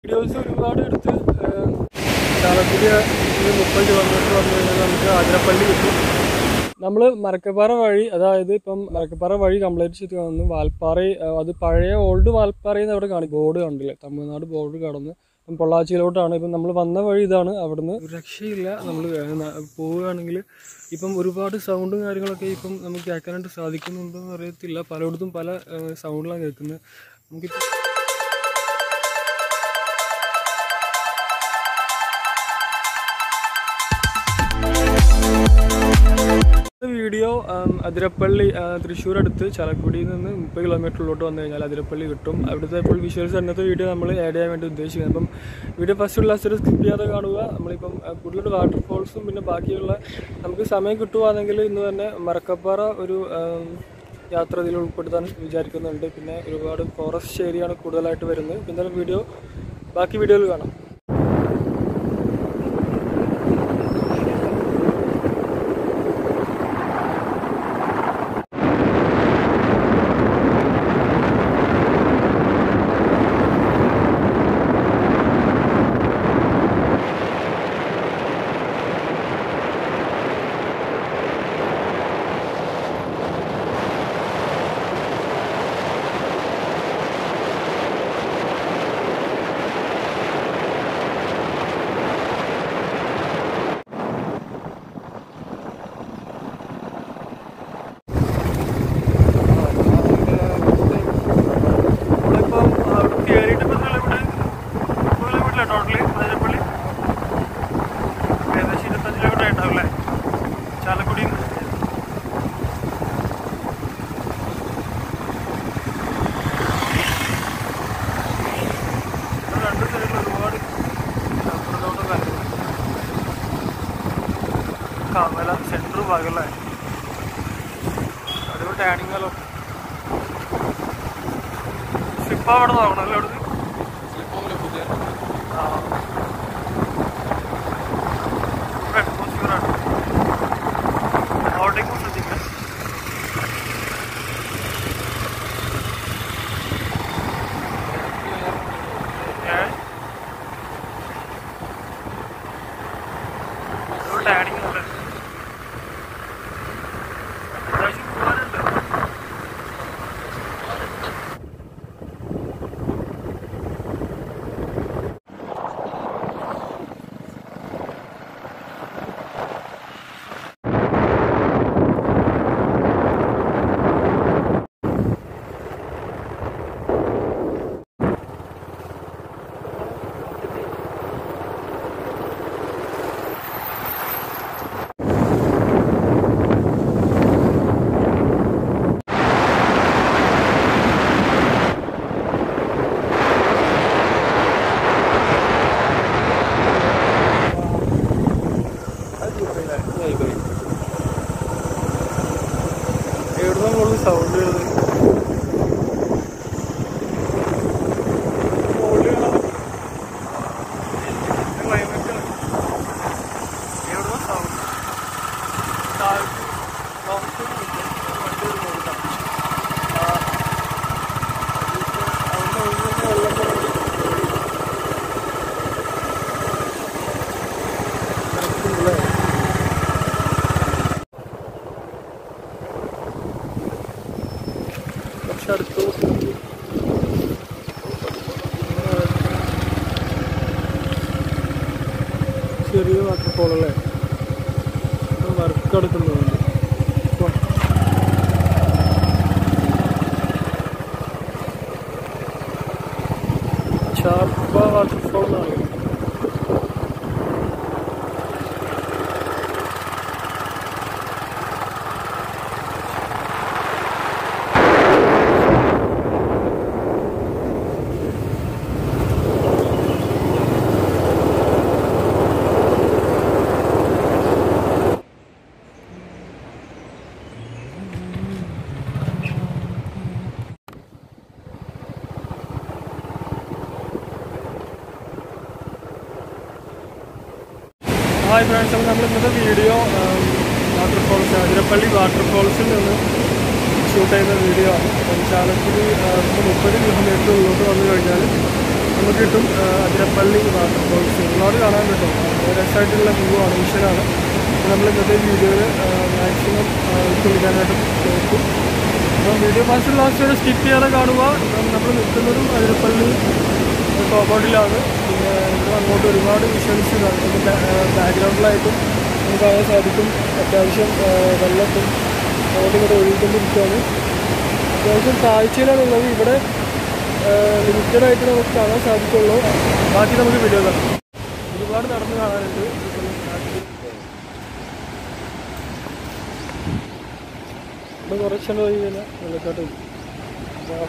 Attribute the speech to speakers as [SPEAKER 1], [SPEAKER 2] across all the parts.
[SPEAKER 1] Videos ഒരുപാട് എടുത്ത് ഏഹ്, ചാലക്കുടി ഒരു മുപ്പത് കിലോമീറ്റർ വന്നു കഴിഞ്ഞാൽ നമുക്ക് ആതിരപ്പള്ളി കിട്ടും നമ്മൾ മരക്കപ്പാറ വഴി അതായത് ഇപ്പം മരക്കപ്പാറ വഴി കംപ്ലീറ്റ് ചെയ്ത് വന്നു വാൽപ്പാറ ഏഹ്, അത് പഴയ ഓൾഡ് വാൽപ്പാറയെന്ന് അവിടെ കാണി ബോർഡ് കണ്ടില്ലേ തമിഴ്നാട് ബോർഡ് കടന്ന് ഇപ്പം പൊള്ളാച്ചിയിലോട്ടാണ് ഇപ്പം നമ്മൾ വന്ന വഴി ഇതാണ് അവിടുന്ന് ഒരു രക്ഷയില്ല നമ്മൾ പോവുകയാണെങ്കിൽ ഇപ്പം ഒരുപാട് സൗണ്ടും കാര്യങ്ങളൊക്കെ ഇപ്പം നമുക്ക് കേൾക്കാനായിട്ട് സാധിക്കുന്നുണ്ടോ എന്ന് അറിയത്തില്ല പലയിടത്തും പല സൗണ്ടിലാണ് കേൾക്കുന്നത് നമുക്കിപ്പോൾ വീഡിയോ ആം, അതിരപ്പള്ളി ആ, തൃശ്ശൂർ അടുത്ത് ചാലക്കുടിയിൽ നിന്ന് മുപ്പത് കിലോമീറ്ററിലോട്ട് വന്നു കഴിഞ്ഞാൽ അതിരപ്പള്ളി കിട്ടും അവിടുത്തെ ഇപ്പോൾ വിഷ്വൽസ് അന്നത്തെ വീഡിയോ നമ്മൾ ആഡ് ചെയ്യാൻ വേണ്ടി ഉദ്ദേശിക്കുന്നത് അപ്പം വീഡിയോ ഫസ്റ്റ് ലാസ്റ്റ് സ്കിപ്പ് ചെയ്യാതെ കാണുക നമ്മളിപ്പം ആ, കൂടുതൽ വാട്ടർഫോൾസും പിന്നെ ബാക്കിയുള്ള നമുക്ക് സമയം കിട്ടുവാണെങ്കിൽ ഇന്ന് തന്നെ മറക്കപ്പാറ ഒരു ആം, യാത്ര ഇതിൽ ഉൾപ്പെടുത്താൻ വിചാരിക്കുന്നുണ്ട് പിന്നെ ഒരുപാട് ഫോറസ്റ്റ് ഏരിയയാണ് കൂടുതലായിട്ട് വരുന്നത് പിന്നെ വീഡിയോ ബാക്കി വീഡിയോയിൽ കാണാം നമ്മളിപ്പം അവിടെ കയറിയിട്ട് ഇപ്പം കിലോമീറ്റർ മുപ്പത് കിലോമീറ്റർ ടോട്ടലി അതിരപ്പള്ളി ഏകദേശം ഇരുപത്തഞ്ച് കിലോമീറ്റർ ആയിട്ടുണ്ടാവും അല്ലേ ചാലക്കുടി രണ്ട് സൈഡിൽ ഒരുപാട് അപ്പുറത്തോട്ടും കാര്യങ്ങൾ കമല സെൻറ്റർ ഭാഗമല്ലേ അടിപൊളി ടാനിങ്ങല്ലോ സ്ലിപ്പ് അവിടെ നോക്കണമല്ലോ അവിടെ ആ അറ്റ്മോസ്ഫിയർ ആണ് അങ്ങോട്ടേക്കും ശ്രദ്ധിക്കാം ഏ ടാനിങ് ഉണ്ട് അത്യാവശ്യം പോകാനുണ്ട് എവിടുന്ന മുകളിൽ സൗണ്ട് വരുന്നത് മുകളിൽ ക്ലൈമറ്റ് എവിടുന്ന സൗണ്ട് താഴത്ത് ലോങ് വണ്ടി വരുന്നുണ്ട് ആ അവിടെ ഒഴുകുന്ന വെള്ളം പോലെ നടക്കുന്നില്ലേ കുറച്ച് അടുത്ത് ചെറിയ വാട്ടർഫോൾ അല്ലേ വർക്ക് എടുക്കുന്നുണ്ട് ചാർപ്പ വാട്ടർഫോൾ എന്നാണ് ഹായ് ഫ്രണ്ട്സ് അപ്പോൾ നമ്മൾ ഇന്നത്തെ വീഡിയോ വാട്ടർഫോൾസ് അതിരപ്പള്ളി വാട്ടർഫോൾസിൽ നിന്ന് ഷൂട്ട് ചെയ്യുന്ന വീഡിയോ ആണ് അപ്പം ചാലക്കുടി ആ, നമുക്ക് മുപ്പത് കിലോമീറ്റർ ഉള്ളോട്ട് വന്നു കഴിഞ്ഞാൽ നമുക്ക് കിട്ടും ആ, അതിരപ്പള്ളി വാട്ടർഫോൾസ് ഒരുപാട് കാണാൻ കിട്ടും വളരെ രസമായിട്ടുള്ള വ്യൂ ആണ് വിഷനാണ് നമ്മൾ ഇന്നത്തെ വീഡിയോയിൽ മാക്സിമം ഉൾക്കൊള്ളിക്കാനായിട്ട് നോക്കും അപ്പം വീഡിയോ ഫസ്റ്റ് ലാസ്റ്റ് വരെ സ്കിപ്പ് ചെയ്യാതെ കാണുക നമ്മൾ നിൽക്കുന്നതും അതിരപ്പള്ളി കോമ്പൗണ്ടിലാണ് പിന്നെ ഇവിടെ അങ്ങോട്ട് ഒരുപാട് വിഷ്വൽസ് ബാക്ക്ഗ്രൗണ്ടിലായിട്ടും നമുക്ക് കാണാൻ സാധിക്കും അത്യാവശ്യം ആ, വെള്ളത്തും അങ്ങോട്ടും ഇങ്ങോട്ട് ഒഴുകിക്കൊണ്ടിരിക്കുകയാണ് അത്യാവശ്യം കാഴ്ചയിലാണ് ഉള്ളത് ഇവിടെ ലിമിറ്റഡ് ആയിട്ട് നമുക്ക് കാണാൻ സാധിക്കുള്ളൂ ബാക്കി നമുക്ക് വീഡിയോ കാണാം ഒരുപാട് നടന്ന് കാണാനുണ്ട് ഇവിടെ കുറച്ചുണ്ട് പോയി കഴിഞ്ഞാൽ വെള്ളക്കാട്ട് വരും. അപ്പോൾ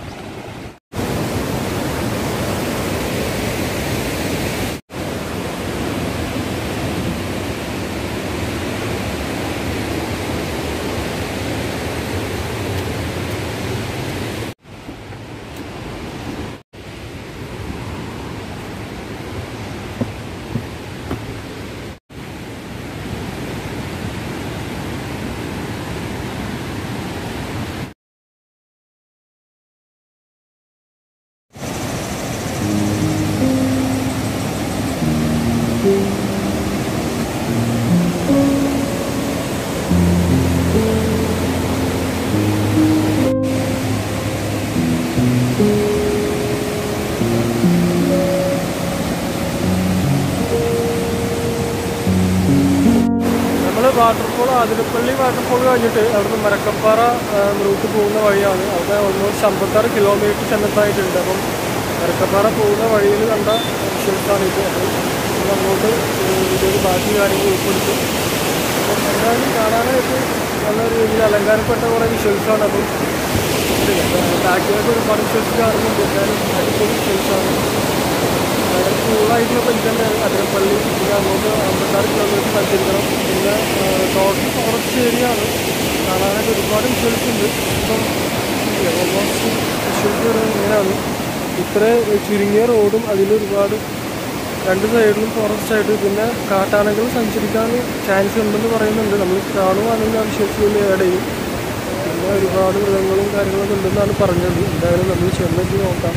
[SPEAKER 1] നമ്മൾ വാട്ടർഫോൾ അതിരപ്പള്ളി വാട്ടർഫോൾ കഴിഞ്ഞിട്ട് അവിടുന്ന് മരക്കപ്പാറ റൂട്ട് പോകുന്ന വഴിയാണ് അവിടെ ഓൾമോസ്റ്റ് അമ്പത്താറ് കിലോമീറ്റർ ചെന്നത്തായിട്ടുണ്ട് അപ്പം മരക്കപ്പാറ പോകുന്ന വഴിയിൽ കണ്ട വിഷ്വൽസാണ് ഇത് അപ്പം നമ്മൾ അങ്ങോട്ട് ഇതിൽ ബാക്കി കാര്യങ്ങൾ ഉൾപ്പെടുത്തും അപ്പം എന്തായാലും കാണാനായിട്ട് നല്ല രീതിയിൽ അലങ്കാരപ്പെട്ട കുറേ വിഷ്വൽസാണ് അപ്പം ബാക്കിലൊക്കെ ഒരുപാട് വിഷ്വൽസ് കാണുന്നുണ്ട് എന്തായാലും അടിപൊളി വിഷ്വൽസാണ് വളരെ കൂളായിട്ടുള്ള പൈസ തന്നെയാണ് അതിരപ്പള്ളി പിന്നെ അങ്ങോട്ട് അമ്പത്താറ് കിലോമീറ്റർ സഞ്ചരിക്കണം പിന്നെ ടോട്ടൽ ഫോറസ്റ്റ് ഏരിയ ആണ് കാണാനായിട്ട് ഒരുപാട് വിഷ്വൽസ് ഉണ്ട് ഇപ്പം ഓൾമോസ്റ്റ് വിഷ്വൽസ് പറയുന്നത് ഇങ്ങനെയാണ് ഇത്ര ചുരുങ്ങിയ റോഡും അതിലൊരുപാട് രണ്ട് സൈഡിലും ഫോറസ്റ്റ് ആയിട്ട് പിന്നെ കാട്ടാനകൾ സഞ്ചരിക്കാൻ ചാൻസ് ഉണ്ടെന്ന് പറയുന്നുണ്ട് നമ്മൾ കാണുവാണെങ്കിൽ ആ വിഷ്വൽസിൽ ആഡ് ചെയ്യും പിന്നെ ഒരുപാട് മൃഗങ്ങളും കാര്യങ്ങളൊക്കെ ഉണ്ടെന്നാണ് പറഞ്ഞത് എന്തായാലും നമ്മൾ ചെന്നിട്ട് നോക്കാം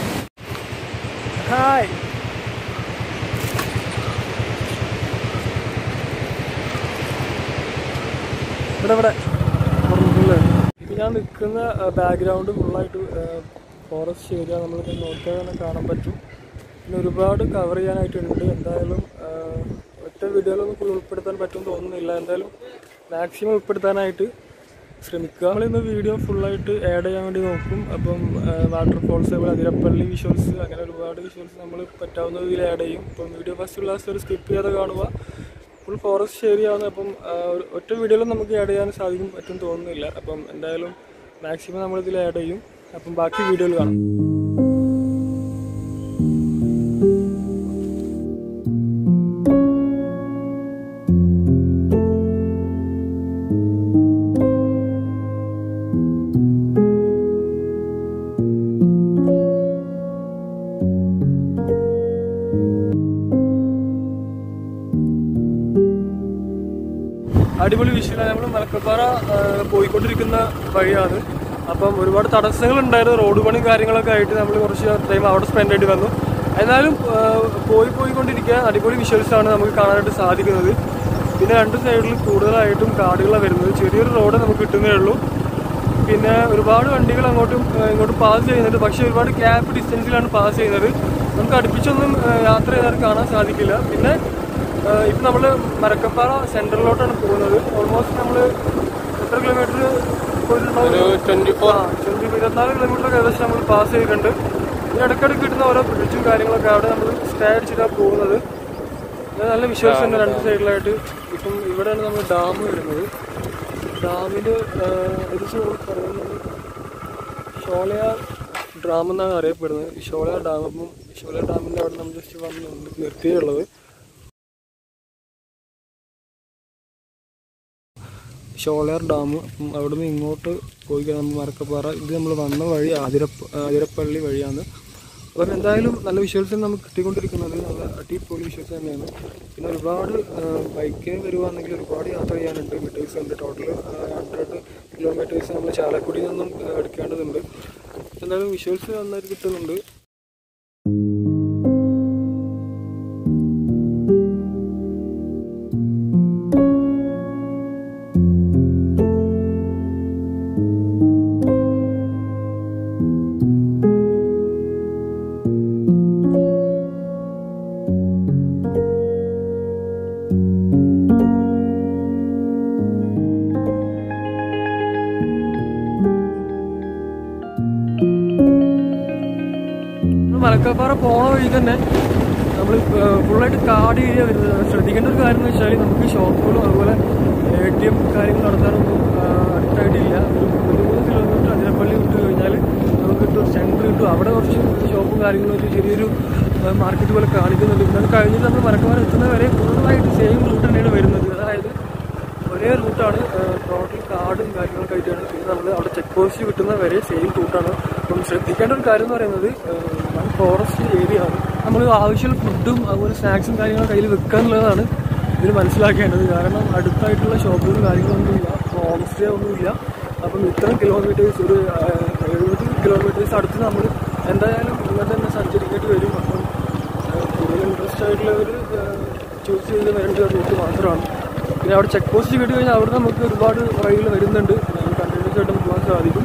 [SPEAKER 1] ഹായ് ഇവിടെ ഇവിടെ ഫുള്ള് ഇപ്പം ഞാൻ നിൽക്കുന്ന ബാക്ക്ഗ്രൗണ്ട് ഫുള്ളായിട്ട് ഫോറസ്റ്റ് ഏരിയ നമ്മളിത് നോക്കിയാൽ തന്നെ കാണാൻ പറ്റും പിന്നെ ഒരുപാട് കവർ ചെയ്യാനായിട്ടുണ്ട് എന്തായാലും ആ, ഒറ്റ വീഡിയോയിലൊന്നും ഫുൾ ഉൾപ്പെടുത്താൻ പറ്റും തോന്നുന്നില്ല എന്തായാലും മാക്സിമം ഉൾപ്പെടുത്താനായിട്ട് ശ്രമിക്കുക നമ്മളിന്ന് വീഡിയോ ഫുള്ളായിട്ട് ആഡ് ചെയ്യാൻ വേണ്ടി നോക്കും അപ്പം വാട്ടർഫോൾസ് അതുപോലെ അതിരപ്പള്ളി വിഷ്വൽസ് അങ്ങനെ ഒരുപാട് വിഷ്വൽസ് നമ്മൾ പറ്റാവുന്ന രീതിയിൽ ആഡ് ചെയ്യും അപ്പം വീഡിയോ ഫസ്റ്റ് ലാസ്റ്റ് ഒരു സ്കിപ്പ് ചെയ്യാതെ കാണുക ഫുൾ ഫോറസ്റ്റ് ഏരിയ ആണ് അപ്പം ആ, ഒരു- ഒറ്റ വീഡിയോയിലും നമുക്ക് ആഡ് ചെയ്യാൻ സാധിക്കും പറ്റും തോന്നുന്നില്ല അപ്പം എന്തായാലും മാക്സിമം നമ്മളിതിൽ ആഡ് ചെയ്യും അപ്പം ബാക്കി വീഡിയോയിൽ കാണാം അടിപൊളി വിഷയമാണ് നമ്മൾ മലക്കപ്പാറ ആ, പോയിക്കൊണ്ടിരിക്കുന്ന വഴിയാണ് അപ്പം ഒരുപാട് തടസ്സങ്ങൾ ഉണ്ടായിരുന്നു റോഡ് പണി കാര്യങ്ങളൊക്കെ ആയിട്ട് നമ്മൾ കുറച്ച് ടൈം അവിടെ സ്പെൻഡ് ചെയ്യേണ്ടി വന്നു എന്നാലും ആ, പോയി പോയിക്കൊണ്ടിരിക്കുക അടിപൊളി വിഷ്വൽസ് ആണ് നമുക്ക് കാണാനായിട്ട് സാധിക്കുന്നത് പിന്നെ രണ്ട് സൈഡിലും കൂടുതലായിട്ടും കാടുകളാണ് വരുന്നത് ചെറിയൊരു റോഡ് നമുക്ക് കിട്ടുന്നേ ഉള്ളൂ പിന്നെ ഒരുപാട് വണ്ടികൾ അങ്ങോട്ടും ആ, ഇങ്ങോട്ടും പാസ് ചെയ്യുന്നുണ്ട് പക്ഷേ ഒരുപാട് ഗ്യാപ്പ് ഡിസ്റ്റൻസിലാണ് പാസ് ചെയ്യുന്നത് നമുക്ക് അടുപ്പിച്ചൊന്നും ആ, യാത്ര ചെയ്താൽ കാണാൻ സാധിക്കില്ല പിന്നെ ഇപ്പം നമ്മൾ മരക്കപ്പാറ സെൻട്രലിലോട്ടാണ് പോകുന്നത് ഓൾമോസ്റ്റ് നമ്മൾ എത്ര കിലോമീറ്റർ ട്വന്റി ഫോർ ട്വന്റി ഇരുപത്തിനാല് കിലോമീറ്റർ ഏകദേശം നമ്മൾ പാസ് ചെയ്തിട്ടുണ്ട് പിന്നെ ഇടയ്ക്കിടയ്ക്ക് കിട്ടുന്ന ഓരോ ബ്രിഡ്ജും കാര്യങ്ങളൊക്കെ അവിടെ നമ്മൾ സ്റ്റേ അടിച്ചിട്ടാണ് പോകുന്നത് പിന്നെ നല്ല വിശ്വാസം ഉണ്ട് രണ്ട് സൈഡിലായിട്ട് ഇപ്പം ഇവിടെയാണ് നമ്മൾ ഡാം വരുന്നത് ഡാമിൽ ഏകദേശം നമ്മൾ പറയുന്നത് ഷോളയാർ ഡാം എന്നാണ് അറിയപ്പെടുന്നത് ഷോളയാർ ഡാം അപ്പം ഷോളയാർ ഡാമിൻ്റെ അവിടെ നമ്മൾ ജസ്റ്റ് വന്ന് നിർത്തിയുള്ളത് ഷോളയാർ ഡാം അപ്പം അവിടെ നിന്ന് ഇങ്ങോട്ട് പോയി കഴിഞ്ഞാൽ നമ്മൾ മരക്കപ്പാറ ഇത് നമ്മൾ വന്ന വഴി ആതിരപ്പ ആതിരപ്പള്ളി വഴിയാണ് അപ്പം എന്തായാലും നല്ല വിഷ്വൽസ് നമുക്ക് കിട്ടിക്കൊണ്ടിരിക്കുന്നത് നല്ല അടിപൊളി വിഷ്വൽസ് തന്നെയാണ് പിന്നെ ഒരുപാട് ബൈക്കിന് വരുവാണെങ്കിൽ ഒരുപാട് യാത്ര ചെയ്യാനുണ്ട് മീറ്റേഴ്സ് ഉണ്ട് ടോട്ടൽ ഹൺഡ്രഡ് കിലോമീറ്റേഴ്സ് നമ്മൾ ചാലക്കുടിയിൽ നിന്നും ആ, എടുക്കേണ്ടതുണ്ട് എന്തായാലും വിഷ്വൽസ് നന്നായിട്ട് കിട്ടുന്നുണ്ട് തന്നെ നമ്മൾ ഫുള്ളായിട്ട് കാട് ഏരിയ വരുന്നത് ശ്രദ്ധിക്കേണ്ട ഒരു കാര്യം എന്ന് വെച്ചാൽ നമുക്ക് ഷോപ്പുകളും അതുപോലെ എ ടി എം കാര്യങ്ങൾ നടത്താനൊന്നും ആ, അടുത്തായിട്ടില്ല ഒരു ഒരു മൂന്ന് കിലോമീറ്റർ അതിരപ്പള്ളി വിട്ട് കഴിഞ്ഞാൽ നമുക്ക് കിട്ടും ഒരു സെൻറ്റർ കിട്ടും അവിടെ കുറച്ച് ഷോപ്പും കാര്യങ്ങളും ഒരു ചെറിയൊരു മാർക്കറ്റ് പോലെ കാണിക്കുന്നുണ്ട് പിന്നെ അത് കഴിഞ്ഞിട്ട് നമ്മൾ മരക്കുമാർ എത്തുന്നത് വരെ ഫുള്ളായിട്ട് സെയിം റൂട്ട് തന്നെയാണ് വരുന്നത് അതായത് ഒരേ റൂട്ടാണ് ടോട്ടൽ കാർഡും കാര്യങ്ങളൊക്കെ ആയിട്ടാണ് പിന്നെ നമ്മൾ അവിടെ ചെക്ക് പോസ്റ്റ് കിട്ടുന്ന വരെ സെയിം റൂട്ടാണ് അപ്പം ശ്രദ്ധിക്കേണ്ട ഒരു കാര്യം എന്ന് പറയുന്നത് വൺ ഫോറസ്റ്റ് ഏരിയ ആണ് നമ്മൾ ആവശ്യമുള്ള ഫുഡും അതുപോലെ സ്നാക്സും കാര്യങ്ങളും കയ്യിൽ വെക്കുക എന്നുള്ളതാണ് ഇതിൽ മനസ്സിലാക്കേണ്ടത് കാരണം അടുത്തായിട്ടുള്ള ഷോപ്പുകളും കാര്യങ്ങളൊന്നുമില്ല ഹോം സ്റ്റേ ഒന്നുമില്ല അപ്പം ഇത്രയും കിലോമീറ്റേഴ്സ് ഒരു ആ, എഴുപത് കിലോമീറ്റേഴ്സ് അടുത്ത് നമ്മൾ എന്തായാലും ഇങ്ങനെ തന്നെ സഞ്ചരിക്കേണ്ടി വരും അപ്പം ആ, കൂടുതൽ ഇൻട്രസ്റ്റ് ആയിട്ടുള്ളവർ ചൂസ് ചെയ്ത് വരേണ്ട ഒരു റൂട്ട് മാത്രമാണ് പിന്നെ അവിടെ ചെക്ക് പോസ്റ്റ് കിട്ടി കഴിഞ്ഞാൽ അവിടെ നമുക്ക് ഒരുപാട് വഴികൾ വരുന്നുണ്ട് കണ്ടിന്യൂസ് ആയിട്ട് പോകാൻ സാധിക്കും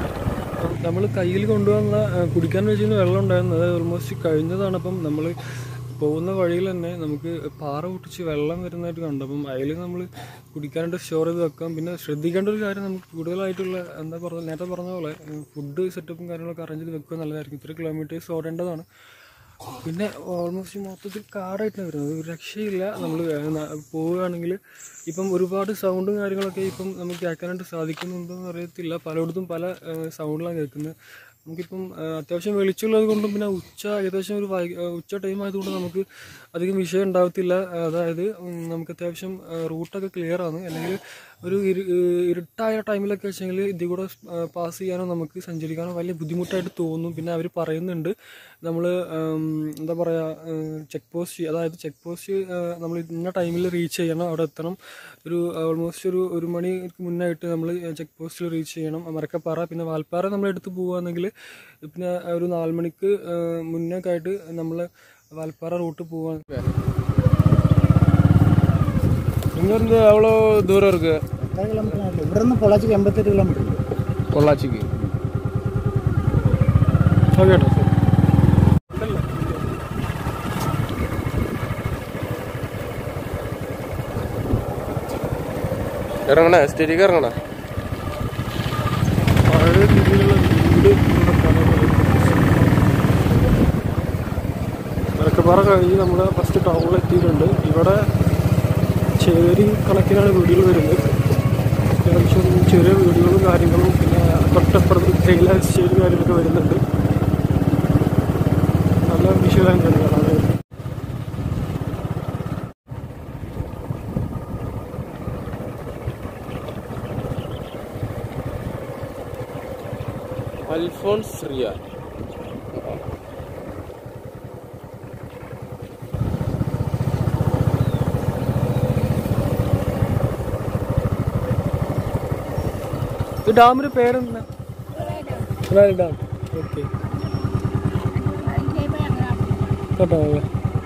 [SPEAKER 1] നമ്മൾ കയ്യിൽ കൊണ്ടുവന്ന ആ, കുടിക്കാൻ വെച്ചിരുന്ന വെള്ളം ഉണ്ടായിരുന്നു അത് ഓൾമോസ്റ്റ് കഴിഞ്ഞതാണ് അപ്പം നമ്മൾ പോകുന്ന വഴിയിൽ തന്നെ നമുക്ക് പാറ പൊട്ടിച്ച് വെള്ളം വരുന്നതായിട്ട് കണ്ടു അപ്പം അതിൽ നമ്മൾ കുടിക്കാനായിട്ട് സ്റ്റോർ ചെയ്ത് വെക്കാം പിന്നെ ശ്രദ്ധിക്കേണ്ട ഒരു കാര്യം നമുക്ക് കൂടുതലായിട്ടുള്ള എന്താ പറഞ്ഞ നേരത്തെ പറഞ്ഞ പോലെ ഫുഡ് സെറ്റപ്പും കാര്യങ്ങളൊക്കെ അറേഞ്ച് ചെയ്ത് വെക്കുക നല്ലതായിരിക്കും ഇത്ര കിലോമീറ്റേഴ്സ് ഓടേണ്ടതാണ് പിന്നെ ഓൾമോസ്റ്റ് മൊത്തത്തിൽ കാടായിട്ടാണ് വരുന്നത് ഒരു രക്ഷയില്ല നമ്മൾ പോവുകയാണെങ്കിൽ ഇപ്പം ഒരുപാട് സൗണ്ടും കാര്യങ്ങളൊക്കെ ഇപ്പം നമുക്ക് കേൾക്കാനായിട്ട് സാധിക്കുന്നുണ്ടോ എന്ന് അറിയത്തില്ല പലയിടത്തും പല സൗണ്ടിലാണ് കേൾക്കുന്നത് നമുക്കിപ്പം ആ, അത്യാവശ്യം വെളിച്ചമുള്ളത് കൊണ്ടും പിന്നെ ഉച്ച ഏകദേശം ഒരു വൈ ആ, ഉച്ച ടൈം ആയതുകൊണ്ട് നമുക്ക് അധികം വിഷയം ഉണ്ടാവത്തില്ല അതായത് ഉം, നമുക്ക് അത്യാവശ്യം റൂട്ടൊക്കെ ക്ലിയർ ആണ് അല്ലെങ്കിൽ ഒരു ഇരു ഇരുട്ടായ ടൈമിലൊക്കെ വെച്ചെങ്കിൽ ഇതിൽ കൂടെ പാസ് ചെയ്യാനോ നമുക്ക് സഞ്ചരിക്കാനോ വലിയ ബുദ്ധിമുട്ടായിട്ട് തോന്നും പിന്നെ അവർ പറയുന്നുണ്ട് നമ്മൾ എന്താ പറയുക ചെക്ക് പോസ്റ്റ് അതായത് ചെക്ക് പോസ്റ്റ് നമ്മൾ ഇന്ന ടൈമിൽ റീച്ച് ചെയ്യണം അവിടെ എത്തണം ഒരു ഓൾമോസ്റ്റ് ഒരു ഒരു മണിക്ക് മുന്നായിട്ട് നമ്മൾ ചെക്ക് പോസ്റ്റിൽ റീച്ച് ചെയ്യണം മരക്കപ്പാറ പിന്നെ വാൽപ്പാറ നമ്മൾ എടുത്ത് പോവുകയാണെങ്കിൽ പിന്നെ ഒരു നാല് മണിക്ക് ആ, മുന്നൊക്കെ ആയിട്ട് നമ്മൾ വാൽപ്പാറ റൂട്ട് പോവാൻ
[SPEAKER 2] இங்கேருந்து எவ்வளோ தூரம் இருக்கு
[SPEAKER 3] എത്ര കിലോമീറ്റർ ഇവിടെ നിന്ന് പൊള്ളാച്ചിക്ക് എൺപത്തെട്ട് കിലോമീറ്റർ ഉണ്ട്
[SPEAKER 2] பொள்ளாச்சிக்கு
[SPEAKER 1] ഓക്കെ കേട്ടോ
[SPEAKER 2] இறங்கண்ணா ஸ்டெடிக்காக இறங்கண்ணா
[SPEAKER 1] പഴയ രീതിയിലുള്ള വീട് ഇവിടെ കാണാൻ മലക്കപ്പാറ കഴിഞ്ഞ് നമ്മൾ ഫസ്റ്റ് ടൗണിൽ എത്തിയിട്ടുണ്ട് ഇവിടെ ചേരി കണക്കിനാണ് വീടുകൾ വരുന്നത് അത്യാവശ്യം ചെറിയ വീടുകളും കാര്യങ്ങളും പിന്നെ തൊട്ടപ്പുറത്ത് തേയില എസ്റ്റേറ്റ് കാര്യങ്ങളൊക്കെ വരുന്നുണ്ട് നല്ല വിഷയമാണ് കാണാനായിട്ട്
[SPEAKER 2] അൽഫോൺസ് റിയ
[SPEAKER 1] ഇത് ഡാമിന്റെ പേരെന്താ കുളായി ഡാം ഓക്കെ കേട്ടോ അല്ലേ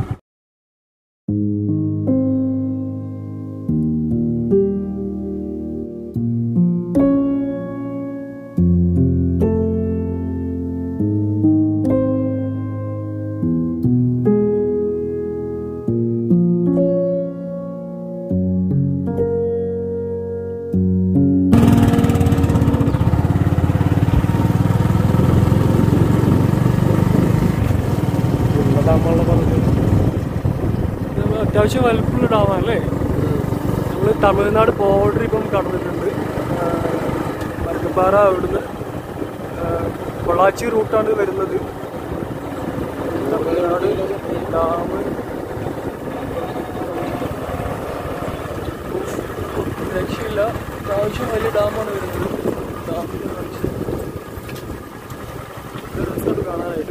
[SPEAKER 1] ഉള്ള ഡാമുള്ള പറഞ്ഞത് നമ്മൾ അത്യാവശ്യം വലുപ്പമുള്ള ഡാമല്ലേ നമ്മൾ തമിഴ്നാട് ബോർഡർ ഇപ്പം കടന്നിട്ടുണ്ട് മലക്കപ്പാറ അവിടുന്ന് ആ, പൊള്ളാച്ചി റൂട്ടാണ് വരുന്നത് തമിഴ്നാട് ഡാം രക്ഷയില്ല പ്രാവശ്യം വലിയ ഡാമാണ് വരുന്നത് ഡാമിൻ്റെ കാഴ്ച രസമുണ്ട് കാണാനായിട്ട്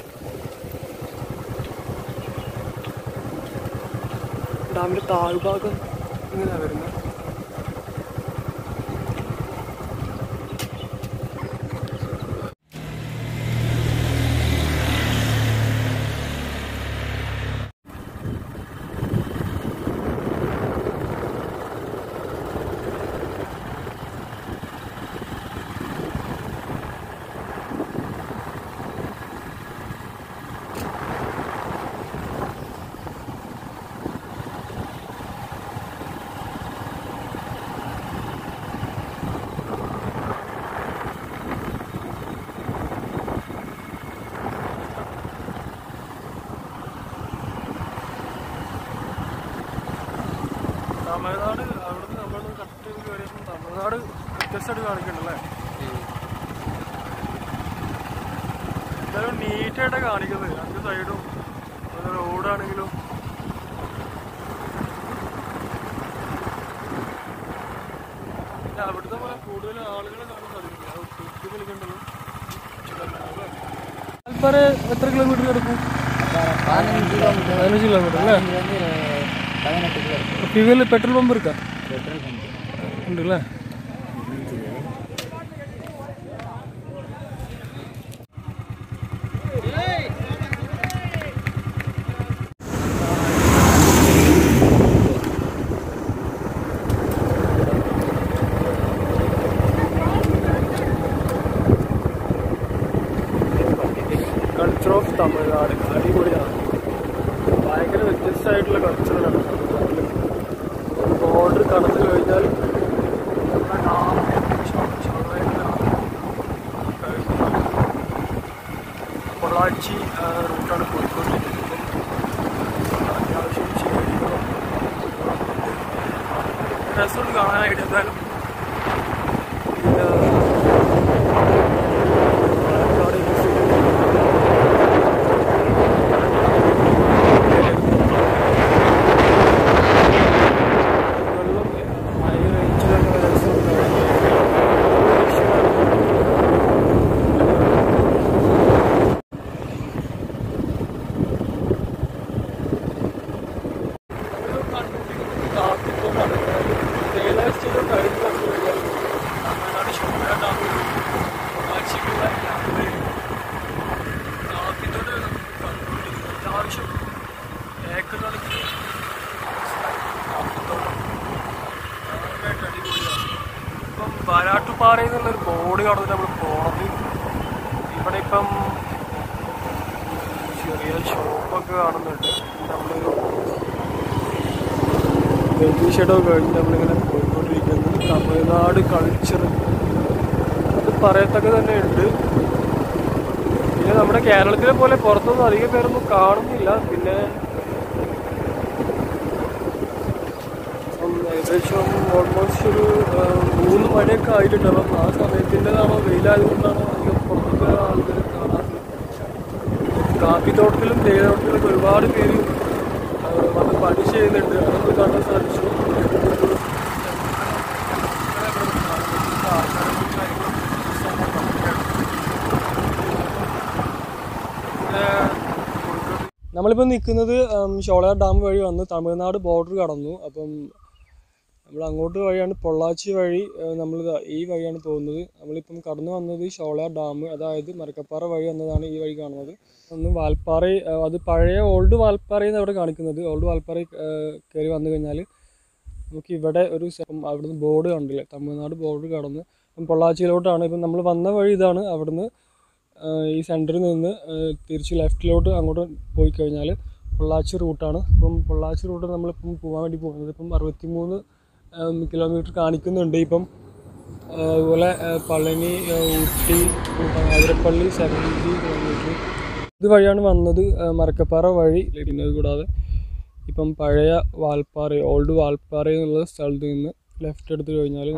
[SPEAKER 1] ഡാമിന്റെ താഴ്ഭാഗം ഇങ്ങനെയാണ് വരുന്നത് തമിഴ്നാട് അവിടുന്ന് നമ്മൾ കറക്റ്റ് ചെയ്ത് കയറിയപ്പോൾ തമിഴ്നാട് വ്യത്യസ്തമായിട്ട് കാണിക്കണ്ടല്ലേ എന്തായാലും നീറ്റായിട്ട് കാണിക്കുന്നത് രണ്ട് സൈഡും റോഡാണെങ്കിലും പിന്നെ അവിടുത്തെ പോലെ കൂടുതൽ ആളുകളെ കാണാൻ സാധിക്കില്ല അത് കുത്തി കളിക്കണ്ടല്ലോ ആൽപ്പാറ എത്ര കിലോമീറ്റർ കിടക്കും
[SPEAKER 3] பதினஞ்சு கிலோமீட்டர்
[SPEAKER 1] പതിനഞ്ച് കിലോമീറ്റർ അല്ലേ
[SPEAKER 3] இங்கேருந்து பதினெட்டு கிலோமீட்டர்
[SPEAKER 1] ഫ്യൂവലിൽ പെട്രോൾ പമ്പ് എടുക്കാം
[SPEAKER 3] பெட்ரோல் பங்க்
[SPEAKER 1] ഉണ്ട് അല്ലേ കൾച്ചർ ഓഫ് തമിഴ്നാട് അടിപൊളിയാണ് ഭയങ്കര വ്യത്യസ്തമായിട്ടുള്ള കൾച്ചറാണ് ബോർഡർ കടന്നു കഴിഞ്ഞാൽ പൊള്ളാച്ചി റൂട്ടാണ് പോയിക്കൊണ്ടിരിക്കുന്നത് അത്യാവശ്യം ചെടികളും രസമുണ്ട് കാണാനായിട്ട് എന്തായാലും പിന്നെ പാലക്കാട് വെള്ളം ഹൈ റേഞ്ചിലൊക്കെ രസമുണ്ട് ഏക്കർ കണക്കിന് ഇപ്പം വരാട്ടുപാറയിൽ നിന്നുള്ളൊരു ബോർഡ് കാണുന്നത് നമ്മൾ പോണത് ഇവിടെ ഇപ്പം ചെറിയ ഷോപ്പൊക്കെ കാണുന്നുണ്ട് നമ്മളൊരു വെയിറ്റിംഗ് ഷെഡൊക്കെ കഴിഞ്ഞ് നമ്മളിങ്ങനെ പോയിക്കൊണ്ടിരിക്കുന്നത് തമിഴ്നാട് കൾച്ചർ അത് പറയത്തക്ക തന്നെ ഉണ്ട് പിന്നെ നമ്മുടെ കേരളത്തിലെ പോലെ പുറത്തൊന്നും അധികം പേരൊന്നും കാണുന്നില്ല പിന്നെ ഇപ്പം ഏകദേശം ഓൾമോസ്റ്റ് ഒരു ആ, മൂന്ന് മണിയൊക്കെ ആയിട്ടുണ്ടാവും ആ സമയത്തിൻ്റെതാണോ വെയിലായതുകൊണ്ടാണോ അധികം പുറത്തൊക്കെ ആൾക്കാർ കാണാറില്ല കാപ്പിത്തോട്ടത്തിലും തേയിലത്തോട്ടത്തിലൊക്കെ ഒരുപാട് പേര് ആ, വന്ന് പണി ചെയ്യുന്നുണ്ട് അതൊക്കെ കാണാൻ സാധിച്ചു നമ്മളിപ്പോൾ നിൽക്കുന്നത് ഷോളയാർ ഡാം വഴി വന്ന് തമിഴ്നാട് ബോർഡർ കടന്നു അപ്പം നമ്മൾ അങ്ങോട്ട് വഴിയാണ് പൊള്ളാച്ചി വഴി നമ്മൾ ഈ വഴിയാണ് പോകുന്നത് നമ്മളിപ്പം കടന്നു വന്നത് ഷോളയാർ ഡാം അതായത് മരക്കപ്പാറ വഴി വന്നതാണ് ഈ വഴി കാണുന്നത് ഒന്ന് വാൽപ്പാറ ആ, അത് പഴയ ഓൾഡ് വാൽപ്പാറയെന്ന് അവിടെ കാണിക്കുന്നത് ഓൾഡ് വാൽപ്പാറ കയറി വന്നു കഴിഞ്ഞാൽ നമുക്ക് ഇവിടെ ഒരു സെ- ഇപ്പം അവിടുന്ന് ബോർഡ് കണ്ടില്ലേ തമിഴ്നാട് ബോർഡർ കടന്ന് ഇപ്പം പൊള്ളാച്ചിയിലോട്ടാണ് ഇപ്പം നമ്മൾ വന്ന വഴി ഇതാണ് അവിടുന്ന് ആ, ഈ സെൻറ്ററിൽ നിന്ന് ആ, തിരിച്ച് ലെഫ്റ്റിലോട്ട് അങ്ങോട്ട് പോയി കഴിഞ്ഞാൽ പൊള്ളാച്ചി റൂട്ടാണ് ഇപ്പം പൊള്ളാച്ചി റൂട്ട് നമ്മളിപ്പം പോകാൻ വേണ്ടി പോകുന്നത് ഇപ്പം അറുപത്തിമൂന്ന് കിലോമീറ്റർ കാണിക്കുന്നുണ്ട് ഇപ്പം ആ, അതുപോലെ ആ, പളനി ആ, ഊട്ടി ആതിരപ്പള്ളി സെവൻറ്റി കിലോമീറ്റർ ഇത് വഴിയാണ് വന്നത് ആ, മരക്കപ്പാറ വഴി പിന്നെ അത് കൂടാതെ ഇപ്പം പഴയ വാൽപ്പാറ ഓൾഡ് വാൽപ്പാറ എന്നുള്ള സ്ഥലത്ത് നിന്ന് ലെഫ്റ്റ് എടുത്ത് കഴിഞ്ഞാൽ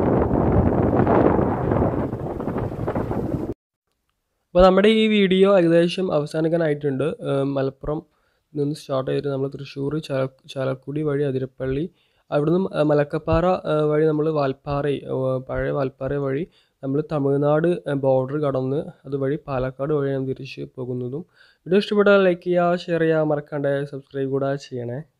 [SPEAKER 1] അപ്പോൾ നമ്മുടെ ഈ വീഡിയോ ഏകദേശം അവസാനിക്കാനായിട്ടുണ്ട് ഏഹ് മലപ്പുറം നിന്ന് സ്റ്റാർട്ട് ചെയ്തിട്ട് നമ്മൾ തൃശ്ശൂർ ചാല ചാലക്കുടി വഴി അതിരപ്പള്ളി അവിടുന്ന് മ- മലക്കപ്പാറ ഏഹ് വഴി നമ്മൾ വാൽപ്പാറ ഏഹ് പഴയ വാൽപ്പാറ വഴി നമ്മൾ തമിഴ്നാട് ബോർഡർ കടന്ന് അതുവഴി പാലക്കാട് വഴിയാണ് തിരിച്ച് പോകുന്നതും വീഡിയോ ഇഷ്ടപ്പെട്ടാൽ ലൈക്ക് ചെയ്യുക ഷെയർ ചെയ്യുക മറക്കാണ്ട് സബ്സ്ക്രൈബ് കൂടെ ചെയ്യണേ